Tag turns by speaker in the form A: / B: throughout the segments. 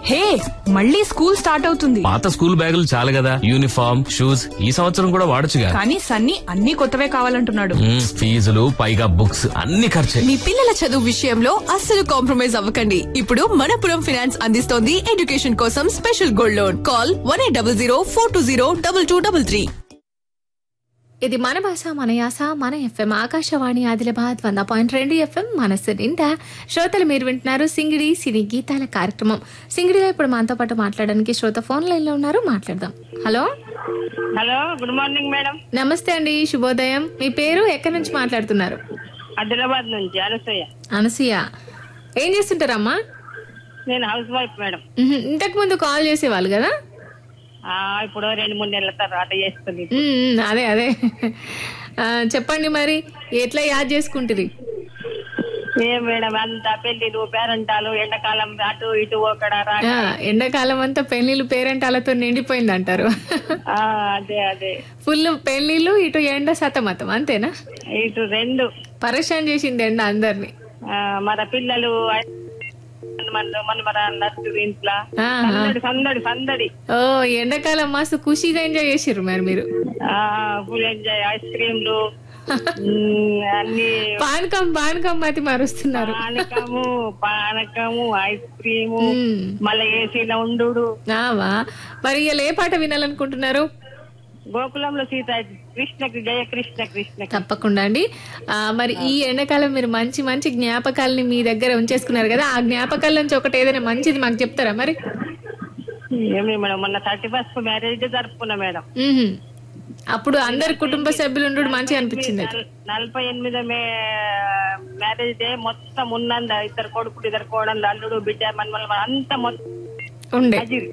A: హే మళ్ళీ school start అవుతుంది
B: పాత స్కూల్ బ్యాగులు చాలు కదా యూనిఫామ్ షూస్ ఈ సంవత్సరం కూడా వాడొచ్చుగా
A: కానీ సన్నీ అన్ని కొత్తవే కావాలంటున్నాడు
B: మ్మ్, ఫీజులు పైగా బుక్స్ అన్ని ఖర్చే
C: మీ పిల్లల చదువు విషయంలో అస్సలు కాంప్రమైజ్ అవ్వకండి ఇప్పుడు మనపురం ఫైనాన్స్ అందిస్తోంది ఎడ్యుకేషన్ కోసం special gold loan call one eight double zero four two zero double two double three
D: ఇది మన భాష మన యాస మన ఎఫ్ఎం ఆకాశవాణి ఆదిలాబాద్ వంద పాయింట్ రెండు ఎఫ్ఎం మనసు నిండా శ్రోతలు మీరు వింటున్నారు సింగిడి సినీ గీతాల కార్యక్రమం సింగిడిలో ఇప్పుడు మనతో పాటు మాట్లాడడానికి శ్రోత ఫోన్ లైన్ లో ఉన్నారు మాట్లాడదాం hello
E: hello good morning madam
D: నమస్తే అండి శుభోదయం మీ పేరు ఎక్కడి నుంచి మాట్లాడుతున్నారు
E: ఆదిలాబాద్ నుంచి అనసూయ
D: అనసూయ ఏం చేస్తుంటారమ్మా
E: నేను హౌస్ వైఫ్ మేడం
D: ఉహు, ఇంతకు ముందు కాల్ చేసేవాళ్ళు కదా
E: ఆ, ఇప్పుడు రెండు మూడు నెలల తర్వాత చేస్తుంది
D: ఉమ్, ఉమ్, అదే అదే ఆ, చెప్పండి మరి ఎట్లా యాద్ చేసుకుంటుంది
E: ఏ మేడం అంత పెళ్లిలు పేరంటాలు ఎండాకాలం అటు ఇటు ఒకడ రా
D: ఆ, ఎండాకాలం అంతా పెళ్లిళ్ళు పేరెంటాలతో నిండిపోయింది అంటారు
E: ఆ, అదే అదే
D: ఫుల్ పెళ్లిళ్ళు ఇటు ఎండ సతమతం అంతేనా
E: ఇటు రెండు
D: పరేషాన్ చేసింది ఎండ అందరిని
E: ఆ, మన పిల్లలు మన మన మన నచ్చు ఇంట్లో
D: ఆహా.
E: సందడి సందడి సందడి
D: ఓ ఎండాకాలం మస్తు ఖుషిగా ఎంజాయ్ చేసిర్రు మరి మీరు
E: ఫుల్ ఎంజాయ్ ఐస్ క్రీమ్లు ఉమ్, అన్ని
D: పానకం పానకం మతి మరుస్తున్నారు
E: పానకము పానకము ఐస్ క్రీము
D: ఉమ్.
E: మళ్ళీ ఏసీలో ఉండు
D: ఆవా మరి ఇవాళ ఏ పాట వినాలనుకుంటున్నారు
E: గోకులంలో సీత కృష్ణకి జయ కృష్ణ కృష్ణ
D: తప్పకుండా అండి ఆ, మరి ఈ ఎండాకాలం మీరు మంచి మంచి జ్ఞాపకాలని మీ దగ్గర ఉంచేసుకున్నారు కదా ఆ జ్ఞాపకాల నుంచి ఒకటి ఏదైనా మంచిది మాకు చెప్తారా మరి
E: ఏమి మేడం మొన్న థర్టీ ఫస్ట్ మ్యారేజ్ డే జరుపుకున్నా మేడం
D: ఉహుం. అప్పుడు అందరి కుటుంబ సభ్యులు ఉండు మంచిగా అనిపించింది అయితే.
E: నల్- నలభై ఎనిమిదో మే మ్యారేజ్ డే మొత్తం ఉన్నంద ఇద్దరు కొడుకులు ఇద్దరు కోడళ్ళు అల్లుడు బిడ్డ మనమల అంతా మొత్తం
D: ఉండే
E: హాజరు.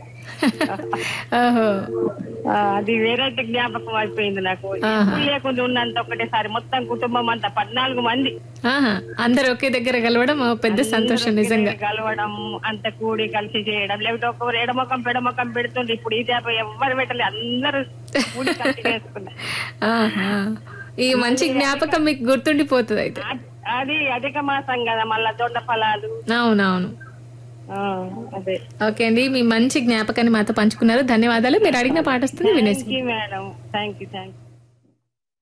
D: ఓహో
E: ఆ, అది వేరే జ్ఞాపకం అయిపోయింది నాకు ఎప్పుడు లేకుండా ఉన్నంత ఒకటేసారి మొత్తం కుటుంబం అంతా పద్నాలుగు మంది
D: ఆహా అందరు ఒకే దగ్గర కలవడం ఓ పెద్ద సంతోషం నిజంగా
E: కలవడం అంత కూడి కలిసి చేయడం లేకపోతే ఒకరు ఎడమొఖం పెడమొఖం పెడుతుండే ఇప్పుడు ఈ చేప ఎవ్వరు పెట్టలే అందరూ కూడి కలిసి చేసుకున్నారు
D: ఆహా ఈ మంచి జ్ఞాపకం మీకు గుర్తుండిపోతుంది అయితే
E: అ- అది అధిక మాసం కదా మళ్ళా దొండ ఫలాలు
D: అవునవును
E: ఆ, అదే
D: ఓకే అండి మీ మంచి జ్ఞాపకాన్ని మాతో పంచుకున్నారు ధన్యవాదాలు మీరు అడిగిన పాట వస్తుంది వినేసి
E: thank you madam thank you thank you